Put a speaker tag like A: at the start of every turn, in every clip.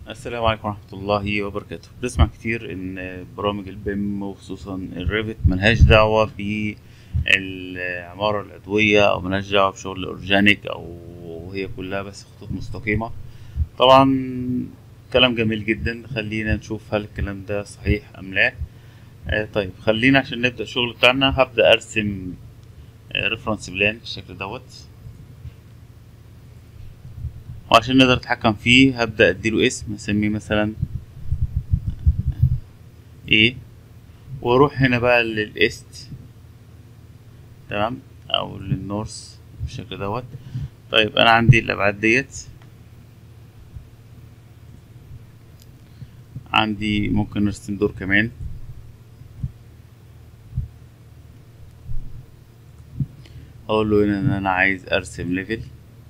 A: السلام عليكم ورحمة الله وبركاته بنسمع كتير ان برامج البيم وخصوصا الريفت ملهاش دعوة بالعمارة العضوية او ملهاش دعوة بشغل اورجانيك او هي كلها بس خطوط مستقيمة طبعا كلام جميل جدا خلينا نشوف هل الكلام ده صحيح ام لا آه طيب خلينا عشان نبدأ الشغل بتاعنا هبدأ ارسم ريفرنس بلان بالشكل دوت وعشان نقدر نتحكم فيه هبدأ اديله اسم اسميه مثلا ايه واروح هنا بقى للاست تمام او للنورث بالشكل دوت طيب انا عندي الابعاد ديت عندي ممكن نرسم دور كمان اقول له هنا ان انا عايز ارسم ليفل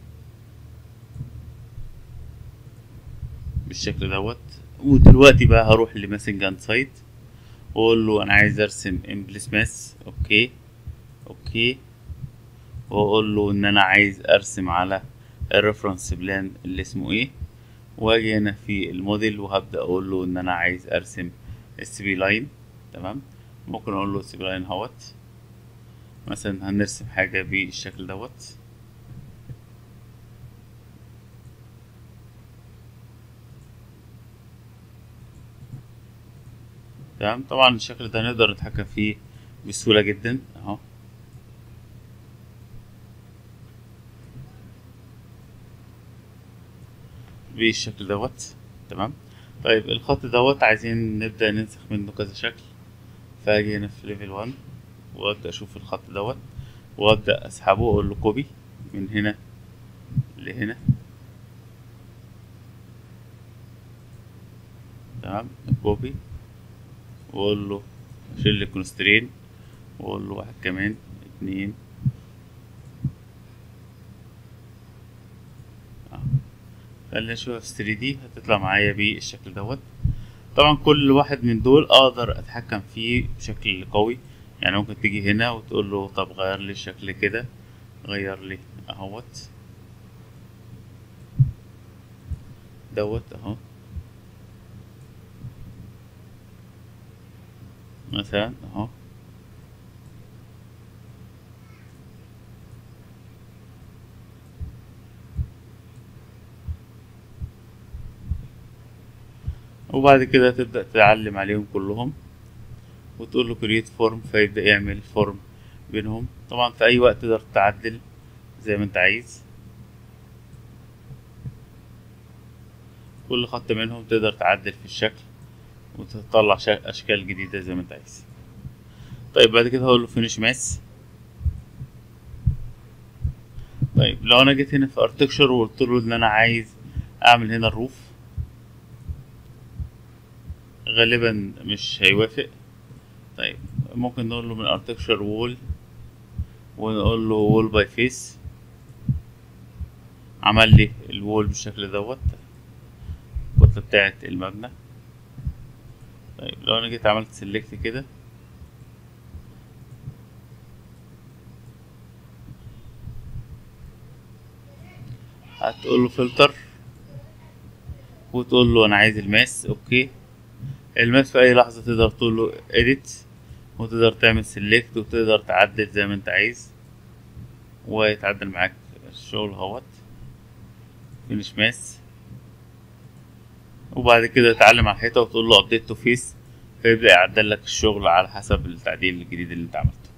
A: بالشكل دوت ودلوقتي بقى هروح لماسنج اند سايت واقول له انا عايز ارسم امبلس ماس اوكي اوكي واقول له ان انا عايز ارسم على الريفرنس بلان اللي اسمه ايه واجي هنا في الموديل وهبدا اقول له ان انا عايز ارسم السي بي لاين تمام ممكن اقول له السي بي لاين اهوت مثلا هنرسم حاجه بالشكل دوت تمام طبعا الشكل ده نقدر نتحكم فيه بسهولة جدا اهو بالشكل دوت تمام طيب الخط دوت عايزين نبدأ ننسخ منه كذا شكل فاجي هنا في ليفل 1 وابدأ اشوف الخط دوت وابدأ اسحبه واقول له كوبي من هنا لهنا تمام كوبي واقول له شيل الكونسترين واقول له واحد كمان اتنين خلينا نشوفها في 3 دي هتطلع معايا بالشكل دوت طبعا كل واحد من دول اقدر اتحكم فيه بشكل قوي يعني ممكن تيجي هنا وتقول له طب غير لي الشكل كده غير لي اهوت دوت اهو مثلا اهو وبعد كده تبدأ تعلم عليهم كلهم وتقول له create form فيبدأ يعمل فورم بينهم طبعا في أي وقت تقدر تعدل زي ما انت عايز كل خط منهم تقدر تعدل في الشكل وتطلع اشكال جديده زي ما انت عايز طيب بعد كده هقول له فينيش ماس طيب لو انا جيت هنا في ارتكشر وقلت له ان انا عايز اعمل هنا الروف غالبا مش هيوافق طيب ممكن نقول له من ارتكشر وول ونقول له وول باي فيس عمل لي الوول بالشكل دوت الكتله بتاعت المبنى طيب لو انا جيت عملت سيلكت كده هتقول له فلتر وتقول له انا عايز الماس اوكي الماس في اي لحظه تقدر تقول له edit وتقدر تعمل سيلكت وتقدر تعدل زي ما انت عايز ويتعدل معاك الشغل اهوت فينش ماس وبعد كده تعلم على الحيطة وتقول له update to face فيبدأ يعدل لك الشغل على حسب التعديل الجديد اللي انت عملته